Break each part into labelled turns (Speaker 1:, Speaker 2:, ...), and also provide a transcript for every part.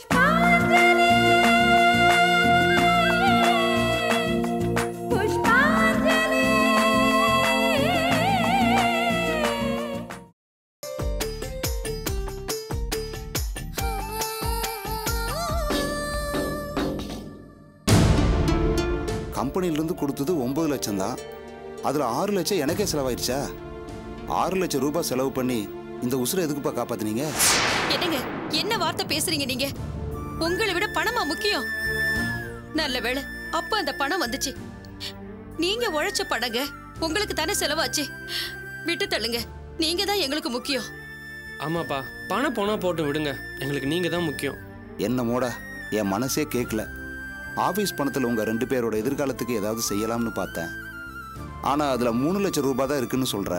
Speaker 1: புஷ்பாஞ்சலி புஷ்பாஞ்சலி
Speaker 2: கம்பெனிலேருந்து கொடுத்தது ஒன்பது லட்சம் தான் அதில் ஆறு லட்சம் எனக்கே செலவாயிருச்சா ஆறு லட்சம் ரூபாய் செலவு பண்ணி இந்த உசுரை எதுக்குப்பா காப்பாத்துனீங்க
Speaker 3: என்னங்க என்ன வார்த்தை பேசுறீங்க நீங்க உங்களை விட பணமா முக்கியம் நல்ல வேளை அப்ப அந்த பணம் வந்துச்சு நீங்க உழைச்ச பணங்க உங்களுக்கு தானே செலவாச்சு விட்டு தள்ளுங்க நீங்க தான் எங்களுக்கு முக்கியம்
Speaker 4: ஆமாப்பா பணம் போனா போட்டு விடுங்க எங்களுக்கு நீங்க தான் முக்கியம்
Speaker 2: என்னமோட என் மனசே கேட்கல ஆஃபீஸ் பணத்தில் உங்கள் ரெண்டு பேரோட எதிர்காலத்துக்கு ஏதாவது செய்யலாம்னு பார்த்தேன் ஆனால் அதில் மூணு லட்சம் ரூபாய் தான் இருக்குன்னு சொல்கிற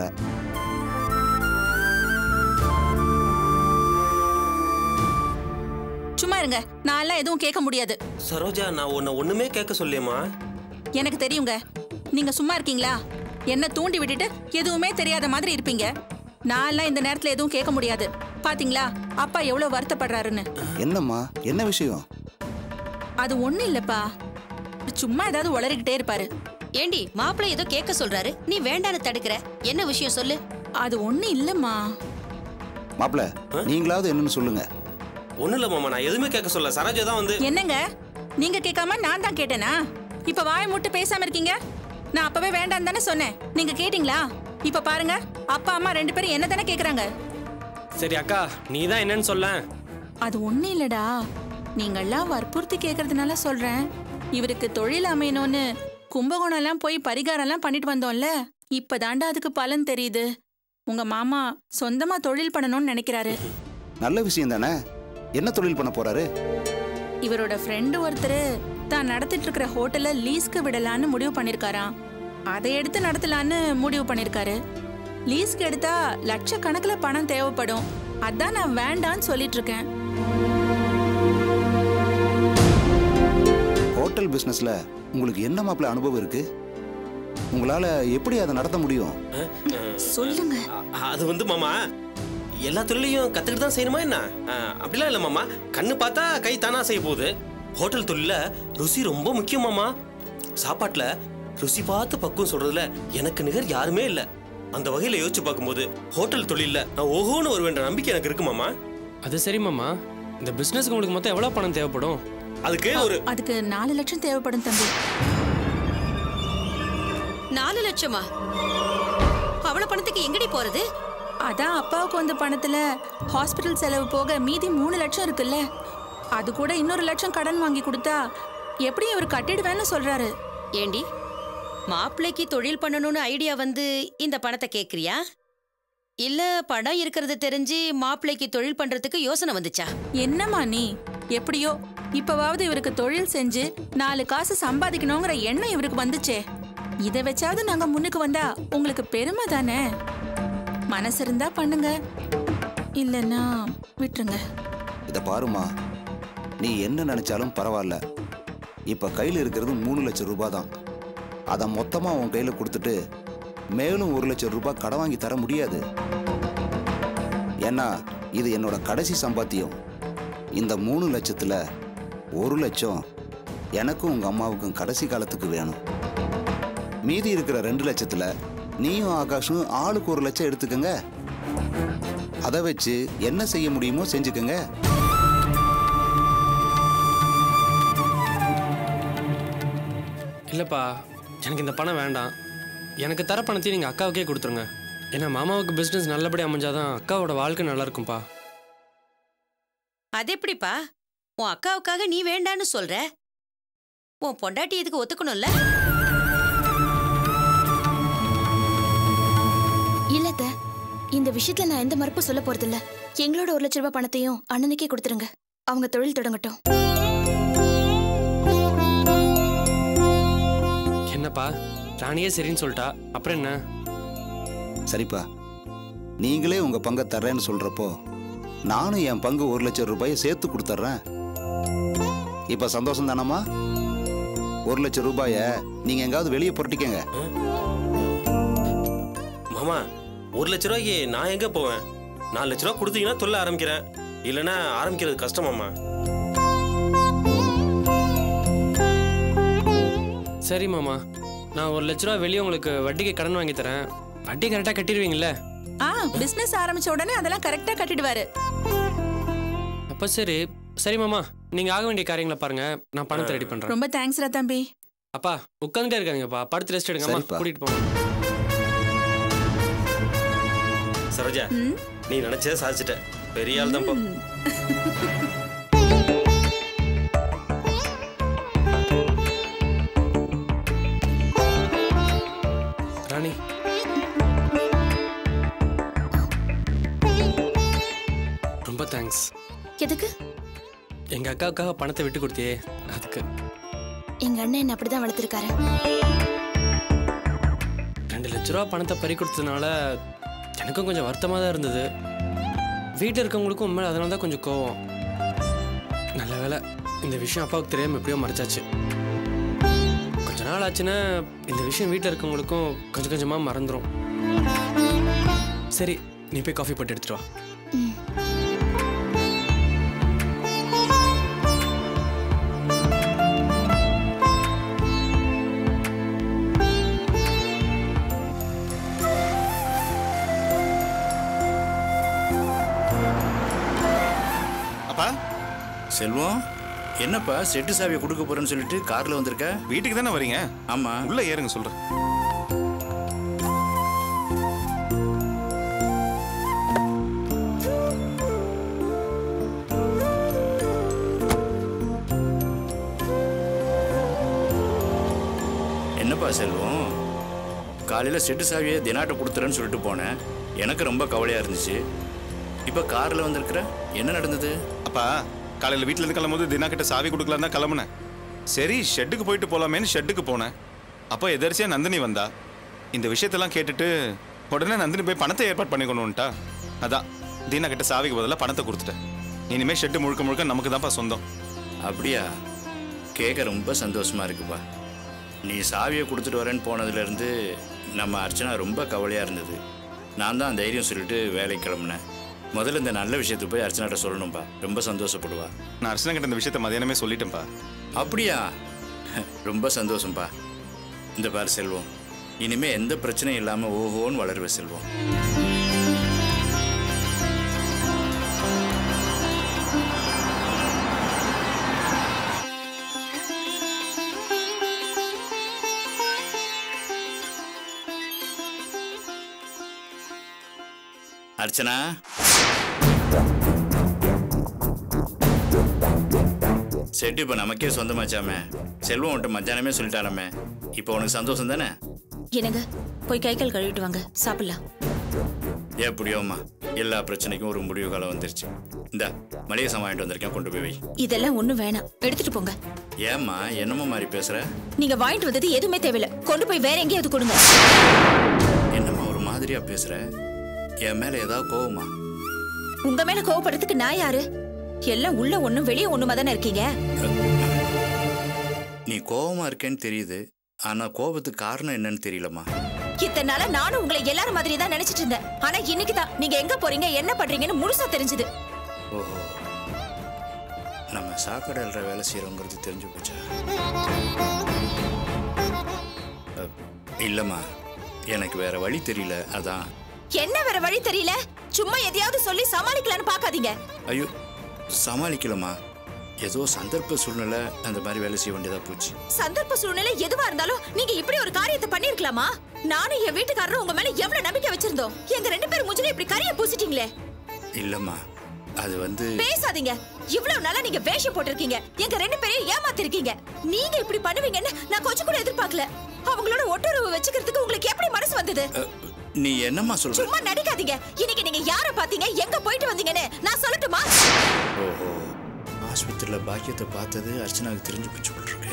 Speaker 5: சும்மா இருங்க நான் எல்லாம் எதுவும் கேட்க முடியாது
Speaker 6: சரோஜா நான் உன்னை ஒண்ணுமே கேட்க சொல்லியம்மா
Speaker 5: எனக்கு தெரியுங்க நீங்க சும்மா இருக்கீங்களா என்ன தூண்டி விட்டுட்டு எதுவுமே தெரியாத மாதிரி இருப்பீங்க நான் எல்லாம் இந்த நேரத்துல எதுவும் கேட்க முடியாது பாத்தீங்களா அப்பா எவ்வளவு வருத்தப்படுறாருன்னு
Speaker 2: என்னம்மா என்ன விஷயம்
Speaker 5: அது ஒண்ணும் இல்லப்பா சும்மா ஏதாவது உளறிக்கிட்டே இருப்பாரு
Speaker 3: ஏண்டி மாப்பிள்ளை ஏதோ கேட்க சொல்றாரு நீ வேண்டான்னு தடுக்கிற என்ன விஷயம் சொல்லு
Speaker 5: அது ஒண்ணும் இல்லம்மா
Speaker 2: மாப்பிள்ள நீங்களாவது என்னன்னு சொல்லுங்க
Speaker 6: ஒண்ணும் இல்ல மாமா நான் எதுவுமே கேட்க சொல்ல சரோஜா தான் வந்து
Speaker 5: என்னங்க நீங்க கேட்காம நான் தான் கேட்டேனா இப்ப வாய் மூட்டு பேசாம இருக்கீங்க நான் அப்பவே வேண்டாம் தானே சொன்னேன் நீங்க கேட்டீங்களா இப்ப பாருங்க அப்பா அம்மா ரெண்டு பேரும் என்ன தானே கேக்குறாங்க
Speaker 4: சரி அக்கா நீ தான் என்னன்னு சொல்ல
Speaker 5: அது ஒண்ணும் இல்லடா நீங்கெல்லாம் வற்புறுத்தி கேக்குறதுனால சொல்றேன் இவருக்கு தொழில் அமையணும்னு கும்பகோணம் எல்லாம் போய் பரிகாரம் எல்லாம் பண்ணிட்டு வந்தோம்ல இப்பதாண்டா அதுக்கு பலன் தெரியுது உங்க மாமா சொந்தமா தொழில் பண்ணணும்னு நினைக்கிறாரு
Speaker 2: நல்ல விஷயம் தானே என்ன தொழில் பண்ண போறாரு
Speaker 5: இவரோட ஃப்ரெண்டு ஒருத்தர் தான் நடத்திட்டு இருக்கிற ஹோட்டலை லீஸ்க்கு விடலான்னு முடிவு பண்ணிருக்காராம் அதை எடுத்து நடத்தலான்னு முடிவு பண்ணிருக்காரு லீஸ்க்கு எடுத்தா லட்சக்கணக்கில் பணம் தேவைப்படும் அதான் நான் வேண்டான்னு சொல்லிட்டு இருக்கேன்
Speaker 2: ஹோட்டல் பிஸ்னஸ்ல உங்களுக்கு என்ன மாப்பிள்ள அனுபவம் இருக்கு உங்களால எப்படி அதை நடத்த முடியும்
Speaker 5: சொல்லுங்க
Speaker 6: அ- அது வந்து மாமா எல்லா தொழிலையும் கத்துக்கிட்டு தான் செய்யணுமா என்ன அஹ், அப்படிலாம் இல்ல மாமா கண்ணு பார்த்தா கை தானா செய்ய போகுது ஹோட்டல் தொழில ருசி ரொம்ப முக்கியம் மாமா சாப்பாட்டுல ருசி பார்த்து பக்குவம் சொல்றதுல எனக்கு நிகர் யாருமே இல்ல அந்த வகையில யோசிச்சு பார்க்கும்போது ஹோட்டல் தொழில்ல நான் ஓஹோன்னு வருவேன்ற நம்பிக்கை எனக்கு இருக்கு மாமா
Speaker 4: அது சரி மாமா இந்த பிசினஸ்க்கு உங்களுக்கு மொத்தம் எவ்வளவு பணம் தேவைப்படும்
Speaker 6: அதுக்கு ஒரு
Speaker 5: அதுக்கு நாலு லட்சம் தேவைப்படும் தம்பி
Speaker 3: நாலு லட்சமா அவ்வளவு பணத்துக்கு எங்கடி போறது
Speaker 5: அதான் அப்பாவுக்கு வந்த பணத்துல ஹாஸ்பிட்டல் செலவு போக மீதி மூணு லட்சம் இருக்குல்ல அது கூட இன்னொரு லட்சம் கடன் வாங்கி கொடுத்தா எப்படி இவர் கட்டிடுவேன்னு சொல்றாரு
Speaker 3: ஏண்டி மாப்பிள்ளைக்கு தொழில் பண்ணணும்னு ஐடியா வந்து இந்த பணத்தை கேக்குறியா இல்ல பணம் இருக்கிறது தெரிஞ்சு மாப்பிள்ளைக்கு தொழில் பண்றதுக்கு யோசனை வந்துச்சா
Speaker 5: என்னம்மா நீ எப்படியோ இப்பவாவது இவருக்கு தொழில் செஞ்சு நாலு காசு சம்பாதிக்கணுங்கிற எண்ணம் இவருக்கு வந்துச்சே இதை வச்சாவது நாங்க முன்னுக்கு வந்தா உங்களுக்கு பெருமை தானே மனசு இருந்தா பண்ணுங்க இல்லைன்னா விட்டுருங்க
Speaker 2: இதை பாருமா நீ என்ன நினைச்சாலும் பரவாயில்ல இப்ப கையில் இருக்கிறது மூணு லட்சம் ரூபாய் தான் அதை மொத்தமா உன் கையில கொடுத்துட்டு மேலும் ஒரு லட்சம் ரூபாய் கடன் வாங்கி தர முடியாது ஏன்னா இது என்னோட கடைசி சம்பாத்தியம் இந்த மூணு லட்சத்துல ஒரு லட்சம் எனக்கும் உங்க அம்மாவுக்கும் கடைசி காலத்துக்கு வேணும் மீதி இருக்கிற ரெண்டு லட்சத்துல நீயும் ஆகாஷும் ஆளுக்கு ஒரு லட்சம் எடுத்துக்கங்க அதை வச்சு என்ன செய்ய முடியுமோ செஞ்சுக்கங்க
Speaker 4: இல்லப்பா எனக்கு இந்த பணம் வேண்டாம் எனக்கு தர பணத்தையும் நீங்க அக்காவுக்கே கொடுத்துருங்க ஏன்னா மாமாவுக்கு பிசினஸ் நல்லபடி அமைஞ்சாதான் அக்காவோட வாழ்க்கை நல்லா இருக்கும்பா
Speaker 3: அது எப்படிப்பா உன் அக்காவுக்காக நீ வேண்டான்னு சொல்ற உன் பொண்டாட்டி இதுக்கு ஒத்துக்கணும்ல
Speaker 7: இல்ல அத்தை. இந்த விஷயத்துல நான் எந்த மறுப்பும் சொல்ல போறதில்ல எங்களோட ஒரு லட்ச ரூபாய் பணத்தையும் அண்ணனுக்கே கொடுத்துருங்க அவங்க தொழில் தொடங்கட்டும்
Speaker 4: என்னப்பா ராணியே சரின்னு சொல்லிட்டா அப்புறம் என்ன
Speaker 2: சரிப்பா நீங்களே உங்க பங்கை தர்றேன்னு சொல்றப்போ நானும் என் பங்கு ஒரு லட்சம் ரூபாயை சேர்த்து கொடுத்துட்றேன் இப்ப சந்தோஷம் தானம்மா ஒரு லட்சம் ரூபாய நீங்க எங்காவது வெளியே புரட்டிக்கங்க
Speaker 6: மாமா ஒரு லட்ச ரூபாய்க்கு நான் எங்க போவேன் நாலு லட்ச ரூபா கொடுத்தீங்கன்னா தொல்ல ஆரம்பிக்கிறேன் இல்லைன்னா ஆரம்பிக்கிறது கஷ்டம் மாமா
Speaker 4: சரி மாமா நான் ஒரு லட்ச ரூபா வெளியே உங்களுக்கு வட்டிக்கு கடன் வாங்கி தரேன் வட்டி கரெக்டாக கட்டிடுவீங்கல்ல
Speaker 5: ஆ பிசினஸ் ஆரம்பிச்ச உடனே அதெல்லாம் கரெக்டா கட்டிடுவாரு
Speaker 4: அப்போ சரி சரி மாமா நீங்கள் ஆக வேண்டிய காரியங்களை பாருங்க நான் பணத்தை ரெடி பண்ணுறேன்
Speaker 5: ரொம்ப தேங்க்ஸ்ரா தம்பி
Speaker 4: அப்பா உட்காந்துட்டே இருக்காங்கப்பா படுத்து ரெஸ்ட் எடுங்கம்மா
Speaker 2: சரிப்பா.
Speaker 4: கூட்டிகிட்டு போங்க
Speaker 6: சரோஜா நீ நினைச்சதை சாதிச்சிட்ட பெரிய ஆள் தான்
Speaker 4: ராணி ரொம்ப தேங்க்ஸ்
Speaker 7: எதுக்கு
Speaker 4: எங்கள் அக்காவுக்காக பணத்தை விட்டு கொடுத்தியே அதுக்கு
Speaker 7: எங்க அண்ணன் என்ன அப்படிதான் வளர்த்துருக்காரு
Speaker 4: ரெண்டு லட்ச ரூபா பணத்தை பறி கொடுத்ததுனால எனக்கும் கொஞ்சம் வருத்தமாக தான் இருந்தது வீட்டில் இருக்கவங்களுக்கும் உண்மை அதனால தான் கொஞ்சம் கோவம் நல்ல வேளை இந்த விஷயம் அப்பாவுக்கு தெரியாமல் எப்படியோ மறைச்சாச்சு கொஞ்ச நாள் ஆச்சுன்னா இந்த விஷயம் வீட்டில் இருக்கவங்களுக்கும் கொஞ்சம் கொஞ்சமாக மறந்துடும் சரி நீ போய் காஃபி போட்டு எடுத்துட்டு வா
Speaker 1: அப்பா
Speaker 8: செல்வம் என்னப்பா செட்டு சாவியை கொடுக்க போறேன்னு சொல்லிட்டு கார்ல வந்திருக்க
Speaker 1: வீட்டுக்கு தானே வரீங்க
Speaker 8: ஆமா
Speaker 1: உள்ள ஏறுங்க சொல்றேன்
Speaker 8: என்னப்பா செல்வம் காலையில செட்டு சாவியை தினாட்ட கொடுத்துறேன்னு சொல்லிட்டு போனேன் எனக்கு ரொம்ப கவலையா இருந்துச்சு இப்ப கார்ல வந்திருக்கிற என்ன நடந்தது
Speaker 1: அப்பா காலையில வீட்ல இருந்து கிளம்பும்போது தினா கிட்ட சாவி கொடுக்கலாம் தான் கிளம்புனேன் சரி ஷெட்டுக்கு போயிட்டு போலாமேன்னு ஷெட்டுக்கு போனேன் அப்போ எதர்ச்சியா நந்தினி வந்தா இந்த விஷயத்தெல்லாம் கேட்டுட்டு உடனே நந்தினி போய் பணத்தை ஏற்பாடு பண்ணிக்கணும்ட்டா அதான் தீனா கிட்ட சாவிக்கு பதிலாக பணத்தை கொடுத்துட்டேன் இனிமே ஷெட்டு முழுக்க முழுக்க நமக்கு தான்ப்பா சொந்தம்
Speaker 8: அப்படியா கேட்க ரொம்ப சந்தோஷமா இருக்குப்பா நீ சாவியை கொடுத்துட்டு வரேன்னு போனதுல இருந்து நம்ம அர்ச்சனா ரொம்ப கவலையா இருந்தது நான் தான் தைரியம் சொல்லிட்டு வேலைக்கு கிளம்புனேன் முதல்ல இந்த நல்ல விஷயத்துக்கு போய் அர்ச்சனாட்ட சொல்லணும்ப்பா ரொம்ப சந்தோஷப்படுவா
Speaker 1: நான் அர்ச்சனா கிட்ட இந்த விஷயத்த மதியானமே சொல்லிட்டேன்ப்பா
Speaker 8: அப்படியா ரொம்ப சந்தோஷம்ப்பா இந்த பார் செல்வம் இனிமே எந்த பிரச்சனையும் இல்லாம ஓஹோன்னு வளருவ செல்வம் அர்ச்சனா செட்டு இப்போ நமக்கே சொந்தமாச்சாமே செல்வம் உன்ட்ட மத்தியானமே சொல்லிட்டாராமே இப்போ உனக்கு சந்தோஷம் தானே
Speaker 9: என்னங்க போய் கை கால் கழுவிட்டு வாங்க சாப்பிடலாம்
Speaker 8: எப்படியோம்மா எல்லா பிரச்சனைக்கும் ஒரு முடிவு காலம் வந்துருச்சு இந்த மளிகை சாமான் வாங்கிட்டு வந்திருக்கேன் கொண்டு போய் வை
Speaker 9: இதெல்லாம் ஒண்ணும் வேணாம் எடுத்துட்டு போங்க
Speaker 8: ஏம்மா என்னமோ மாதிரி பேசுற
Speaker 9: நீங்க வாங்கிட்டு வந்தது எதுவுமே தேவையில்ல கொண்டு போய் வேற எங்கேயாவது கொடுங்க
Speaker 8: என்னம்மா ஒரு மாதிரியா பேசுற என் மேல ஏதாவது கோவமா
Speaker 9: உங்க மேல கோவப்படுறதுக்கு நான் யாரு எல்லாம் உள்ள ஒண்ணும் வெளியே ஒண்ணுமா தானே இருக்கீங்க
Speaker 8: நீ கோவமா இருக்கேன்னு தெரியுது ஆனா கோபத்துக்கு காரணம் என்னன்னு தெரியலம்மா
Speaker 9: இத்தனை நாளா நானும் உங்களை எல்லாரும் மாதிரி தான் நினைச்சிட்டு இருந்தேன் ஆனா இன்னைக்கு தான் நீங்க எங்க போறீங்க என்ன பண்றீங்கன்னு முழுசா தெரிஞ்சது
Speaker 8: ஓஹோ நம்ம சாக்கடைல்ற வேலை செய்யறோங்கிறது தெரிஞ்சு போச்சா அ, இல்லம்மா எனக்கு வேற வழி தெரியல அதான்
Speaker 9: என்ன வேற வழி தெரியல சும்மா எதையாவது சொல்லி சமாளிக்கலாம்னு பாக்காதீங்க
Speaker 8: ஐயோ சமாளிக்கலம்மா ஏதோ சந்தர்ப்ப சூழ்நிலை அந்த மாதிரி வேலை செய்ய வேண்டியதா போச்சு
Speaker 9: சந்தர்ப்ப சூழ்நிலை எதுவா இருந்தாலும் நீங்க இப்படி ஒரு காரியத்தை பண்ணிருக்கலாமா நானும் என் வீட்டுக்காரரும் உங்க மேல எவ்வளவு நம்பிக்கை வச்சிருந்தோம் எங்க ரெண்டு பேரும் முஞ்சில இப்படி கரிய பூசிட்டீங்களே
Speaker 8: இல்லம்மா அது வந்து
Speaker 9: பேசாதீங்க இவ்வளவு நாளா நீங்க வேஷம் போட்டிருக்கீங்க எங்க ரெண்டு பேரையும் ஏமாத்திருக்கீங்க நீங்க இப்படி பண்ணுவீங்கன்னு நான் கொஞ்சம் கூட எதிர்பார்க்கல அவங்களோட ஒட்டுறவு வச்சுக்கிறதுக்கு உங்களுக்கு எப்படி மனசு வந்தது
Speaker 8: அ, நீ என்னம்மா சொல்ற
Speaker 9: சும்மா நடிக்காதீங்க இன்னைக்கு நீங்க யார பாத்தீங்க எங்க போயிட்டு வந்தீங்கன்னு நான் சொல்லட்டுமா
Speaker 8: ஓஹோ ஆஸ்பத்திரியில பாக்கியத்தை பார்த்தது அர்ச்சனாவுக்கு தெரிஞ்சு போச்சு போல இருக்கு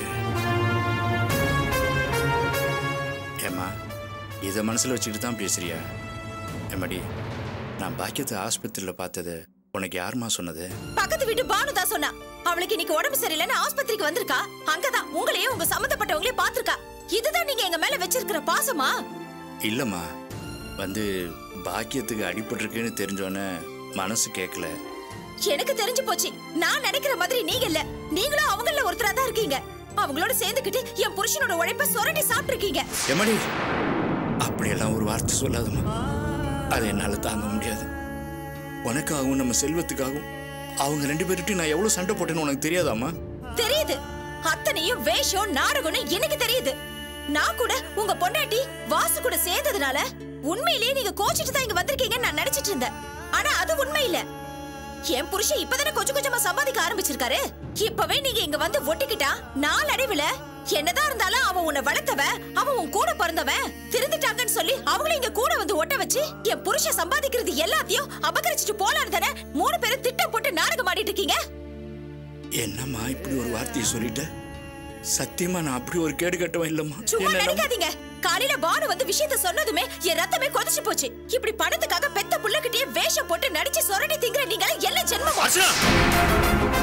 Speaker 8: ஏம்மா இதை மனசுல வச்சுக்கிட்டு தான் பேசுறியா ஏமாடி நான் பாக்கியத்தை ஆஸ்பத்திரியில பார்த்தது உனக்கு யாரும்மா சொன்னது
Speaker 9: பக்கத்து வீட்டு பானு தான் சொன்னா அவளுக்கு இன்னைக்கு உடம்பு சரியில்லைன்னு ஆஸ்பத்திரிக்கு வந்திருக்கா அங்கதான் உங்களையும் உங்க சம்பந்தப்பட்டவங்களையும் பாத்திருக்கா இதுதான் நீங்க எங்க மேல வச்சிருக்கிற பாசமா
Speaker 8: இல்லம்மா வந்து பாக்கியத்துக்கு அடிபட்டிருக்குன்னு தெரிஞ்சோன்னே மனசு கேட்கல
Speaker 9: எனக்கு தெரிஞ்சு போச்சு நான் நினைக்கிற மாதிரி நீங்க இல்ல நீங்களும் அவங்கள ஒருத்தரா தான் இருக்கீங்க அவங்களோட சேர்ந்துக்கிட்டு என் புருஷனோட உழைப்ப சொரண்டி சாப்பிட்டிருக்கீங்க
Speaker 8: எமடி அப்படியெல்லாம் ஒரு வார்த்தை சொல்லாதம்மா அதை என்னால் தாங்க முடியாது உனக்காகவும் நம்ம செல்வத்துக்காகவும் அவங்க ரெண்டு பேர்கிட்டையும் நான் எவ்வளோ சண்டை போட்டேன்னு உனக்கு தெரியாதாம்மா
Speaker 9: தெரியுது அத்தனையும் வேஷம் நாடகம்னு எனக்கு தெரியுது நான் கூட உங்க பொண்டாட்டி வாசு கூட சேர்ந்ததுனால உண்மையிலேயே நீங்க கோச்சிட்டு தான் இங்க வந்திருக்கீங்கன்னு நான் நினைச்சிட்டு இருந்தேன் ஆனா அது உண்மை இல்ல என் புருஷன் இப்பதானே கொஞ்சம் கொஞ்சமா சம்பாதிக்க ஆரம்பிச்சிருக்காரு இப்பவே நீங்க இங்க வந்து ஒட்டிக்கிட்டா நாளடைவுல என்னதான் இருந்தாலும் அவன் உன்னை வளர்த்தவன் அவன் உன் கூட பிறந்தவன் திருந்துட்டாங்கன்னு சொல்லி அவங்களும் இங்க கூட வந்து ஒட்ட வச்சு என் புருஷன் சம்பாதிக்கிறது எல்லாத்தையும் அபகரிச்சுட்டு போலான்னு தானே மூணு பேரும் திட்டம் போட்டு நாடகம் ஆடிட்டு இருக்கீங்க
Speaker 8: என்னம்மா இப்படி ஒரு வார்த்தையை சொல்லிட்ட சத்தியமா நான் அப்படி ஒரு கேடு கட்டவன் இல்லம்மா
Speaker 9: சும்மா
Speaker 8: என்ன நம்பு.
Speaker 9: நினைக்காதீங்க காலையில பானு வந்து விஷயத்த சொன்னதுமே என் ரத்தமே கொதிச்சு போச்சு இப்படி பணத்துக்காக பெத்த புள்ளகிட்டயே வேஷம் போட்டு நடிச்சு சொரடி திங்கிற நீங்க எல்லாம் ஜென்மமா
Speaker 1: அர்ச்சனா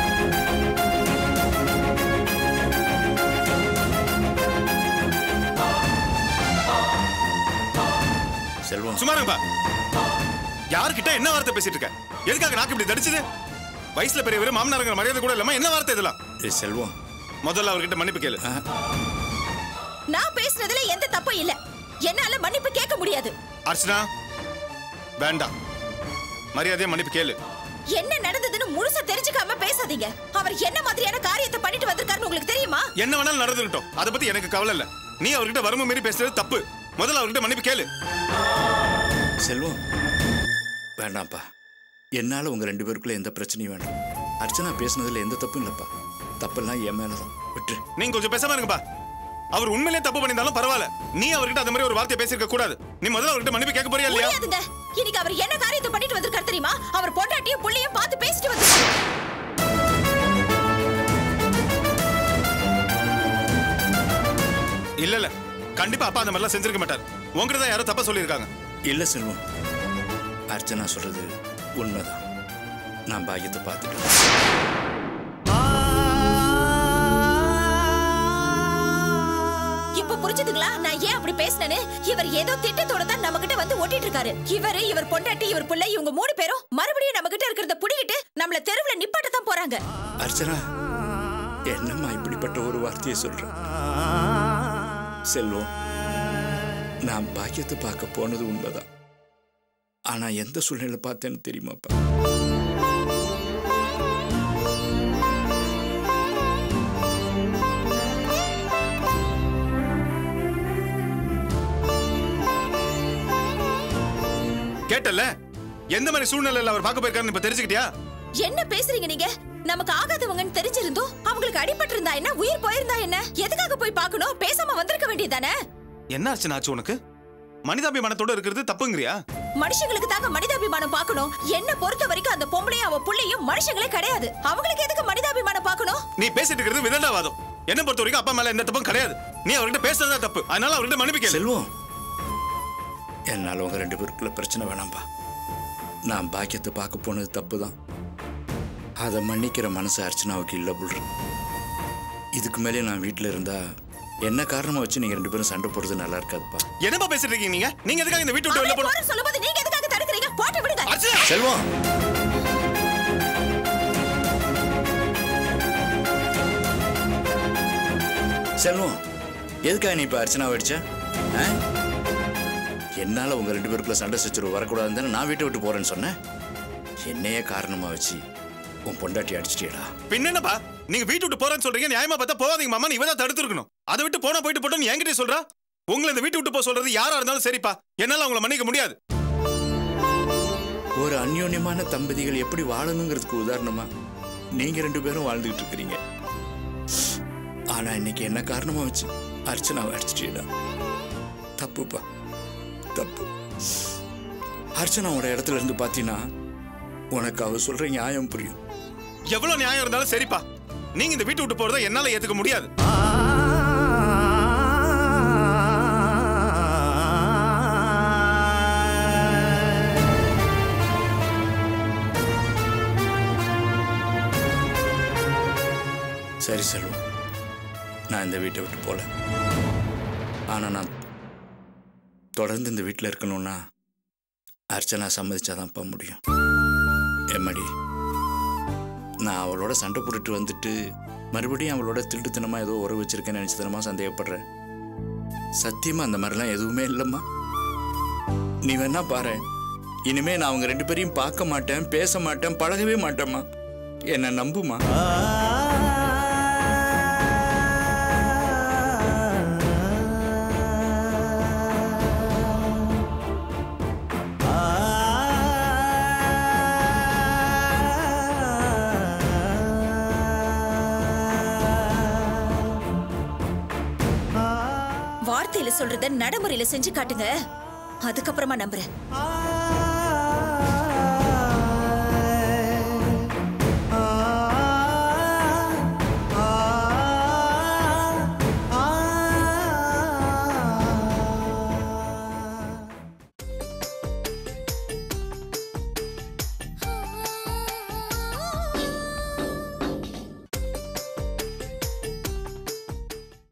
Speaker 8: செல்வம்
Speaker 1: சும்மா இருங்கப்பா யார்கிட்ட என்ன வார்த்தை பேசிட்டு இருக்க எதுக்காக நாக்கு இப்படி தடிச்சது வயசுல பெரியவர் மாமனாருங்கிற மரியாதை கூட இல்லாம என்ன வார்த்தை இதெல்லாம்
Speaker 8: ஏய் செல்வம்
Speaker 1: முதல்ல அவர்கிட்ட மன்னிப்பு கேளு
Speaker 8: ஆ,
Speaker 9: நான் பேசுனதுல எந்த தப்பும் இல்ல என்னால மன்னிப்பு கேட்க முடியாது
Speaker 1: அர்ச்சனா வேண்டாம் மரியாதையா மன்னிப்பு கேளு
Speaker 9: என்ன நடந்ததுன்னு முழுசா தெரிஞ்சுக்காம பேசாதீங்க அவர் என்ன மாதிரியான காரியத்தை பண்ணிட்டு வந்திருக்காருன்னு உங்களுக்கு தெரியுமா
Speaker 1: என்ன வேணாலும் நடந்துக்கிட்டோம் அதை பத்தி எனக்கு கவலை இல்ல நீ அவர்கிட்ட வறுமை மீறி பேசுறது தப்பு முதல்ல அவர்கிட்ட மன்னிப்பு கேளு
Speaker 8: செல்வம் வேண்டாம்ப்பா என்னால உங்க ரெண்டு பேருக்குள்ள எந்த பிரச்சனையும் வேண்டாம் அர்ச்சனா பேசுனதுல எந்த தப்பும் இல்லப்பா தப்பெல்லாம் என் மேலதான் விட்டுரு
Speaker 1: நீங்க கொஞ்சம் பேசாம இருங்கப்பா அவர் உண்மையிலேயே தப்பு பண்ணியிருந்தாலும் பரவாயில்ல நீ அவர்கிட்ட அந்த மாதிரி ஒரு வார்த்தை பேசியிருக்க கூடாது நீ முதல்ல அவர்கிட்ட மன்னிப்பு கேட்க போறியா இல்லையா
Speaker 9: முடியாதுங்க இன்னைக்கு அவர் என்ன காரியத்தை பண்ணிட்டு வந்திருக்காரு தெரியுமா அவர் பொண்டாட்டியும் புள்ளையும் பார்த்து பேசிட்டு வந்திருக்காரு
Speaker 1: இல்ல இல்ல கண்டிப்பா அப்பா அந்த மாதிரிலாம் செஞ்சிருக்க மாட்டார் உங்ககிட்ட தான் யாரோ தப்பா சொல்லியிருக்காங்க
Speaker 8: இல்ல செல்வம் அர்ச்சனா சொல்றது உண்மைதான் நான் பாக்கியத்தை பார்த்துட்டு
Speaker 9: இப்ப புரிஞ்சுதுங்களா நான் ஏன் அப்படி பேசினேன்னு இவர் ஏதோ திட்டத்தோட தான் நம்ம கிட்ட வந்து ஓட்டிட்டு இருக்காரு இவரு இவர் பொண்டாட்டி இவர் பிள்ளை இவங்க மூணு பேரும் மறுபடியும் நம்ம கிட்ட இருக்கிறத புடிங்கிட்டு நம்மள தெருவுல நிப்பாட்ட தான் போறாங்க
Speaker 8: அர்ச்சனா என்னம்மா இப்படிப்பட்ட ஒரு வார்த்தையை சொல்ற செல்வம் நான் பாக்கியத்தை பார்க்க போனது உண்மைதான் ஆனா எந்த சூழ்நிலை பார்த்தேன்னு தெரியுமாப்பா
Speaker 1: கேட்டல எந்த மாதிரி சூழ்நிலையில அவர் பார்க்க போயிருக்காருன்னு இப்ப தெரிஞ்சுக்கிட்டியா
Speaker 9: என்ன பேசுறீங்க நீங்க நமக்கு ஆகாதவங்கன்னு தெரிஞ்சிருந்தோம் அவங்களுக்கு அடிபட்டு இருந்தா என்ன உயிர் போயிருந்தா என்ன எதுக்காக போய் பார்க்கணும் பேசாம வந்திருக்க வேண்டியதானே
Speaker 1: என்ன ஆச்சுன்னு ஆச்சு உனக்கு மனிதாபிமானத்தோட இருக்கிறது தப்புங்கறியா
Speaker 9: மனுஷங்களுக்கு தாங்க மனிதாபிமானம் பார்க்கணும் என்ன பொறுத்த வரைக்கும் அந்த பொம்பளையும் அவ புள்ளையும் மனுஷங்களே கிடையாது அவங்களுக்கு எதுக்கு மனிதாபிமானம் பார்க்கணும்
Speaker 1: நீ பேசிட்டு இருக்கிறது விதண்டாவாதம் என்ன பொறுத்த வரைக்கும் அப்பா மேல எந்த தப்பும் கிடையாது நீ அவர்கிட்ட பேசுறதா தப்பு அதனால அவர்கிட்ட மன்னிப்பு கேளு
Speaker 8: செல்வம் என்னால உங்க ரெண்டு பேருக்குள்ள பிரச்சனை வேணாம்பா நான் பாக்கியத்தை பார்க்க போனது தப்பு தான் அதை மன்னிக்கிற மனசு அர்ச்சனாவுக்கு இல்லை புல்ற இதுக்கு மேலே நான் வீட்டில் இருந்தா என்ன காரணமா வச்சு நீங்க ரெண்டு பேரும் சண்டை போடுறது நல்லா இருக்காதுப்பா
Speaker 1: என்னப்பா பேசிட்டு இருக்கீங்க நீங்க நீங்க எதுக்காக இந்த வீட்டு விட்டு வெளில
Speaker 9: அவரே
Speaker 1: போறோம்
Speaker 9: போறேன்னு சொல்லும்போது நீங்க எதுக்காக தடுக்கிறீங்க போட்டு விடுங்க
Speaker 1: அர்ச்சனா
Speaker 8: செல்வம் செல்வம் எதுக்காக நீ இப்போ அர்ச்சனா அடிச்ச ஆ? என்னால உங்க ரெண்டு பேருக்குள்ள சண்டை சச்சரவு வரக்கூடாதுன்னு தானே நான் வீட்டை விட்டு போறேன்னு சொன்னேன் என்னையே காரணமா வச்சு உன் பொண்டாட்டி அடிச்சிட்டியடா
Speaker 1: பின்ன என்னப்பா நீங்க வீட்டு விட்டு போறேன்னு சொல்றீங்க நியாயமா பார்த்தா போகாதீங்க மாமா நீ தான் தடுத்துருக்கணும் அதை விட்டு போனா போயிட்டு போட்டோம்னு என்கிட்ட சொல்றா உங்களை இந்த வீட்டு விட்டு போக சொல்றது யாரா இருந்தாலும் சரிப்பா என்னால உங்களை மன்னிக்க முடியாது
Speaker 8: ஒரு அந்யோன்யமான தம்பதிகள் எப்படி வாழணுங்கிறதுக்கு உதாரணமா நீங்க ரெண்டு பேரும் வாழ்ந்துகிட்டு இருக்கிறீங்க ஆனா இன்னைக்கு என்ன காரணமா வச்சு அர்ச்சனாவை அடிச்சிட்டீடா தப்புப்பா தப்பு அர்ச்சனாவோட இடத்துல இருந்து பார்த்தீங்கன்னா உனக்கு அவ சொல்ற நியாயம் புரியும்
Speaker 1: எவ்வளவு நியாயம் இருந்தாலும் சரிப்பா நீங்க இந்த வீட்டு விட்டு போறதை என்னால ஏத்துக்க முடியாது
Speaker 8: சரி செல்வம் நான் இந்த வீட்டை விட்டு போல ஆனா நான் தொடர்ந்து இந்த வீட்டில் இருக்கணும்னா அர்ச்சனா சம்மதிச்சாதான்ப்பா முடியும் எம்மடி நான் அவளோட சண்டை போட்டுட்டு வந்துட்டு மறுபடியும் அவளோட திருட்டுத்தனமா ஏதோ உறவு வச்சிருக்கேன்னு நினைச்சதனமா சந்தேகப்படுறேன் சத்தியமா அந்த மாதிரிலாம் எதுவுமே இல்லைம்மா நீ வேணா பாரு இனிமே நான் அவங்க ரெண்டு பேரையும் பார்க்க மாட்டேன் பேச மாட்டேன் பழகவே மாட்டேம்மா என்னை நம்புமா
Speaker 9: வார்த்தையில சொல்றத நடைமுறையில செஞ்சு காட்டுங்க அதுக்கப்புறமா நம்புறேன்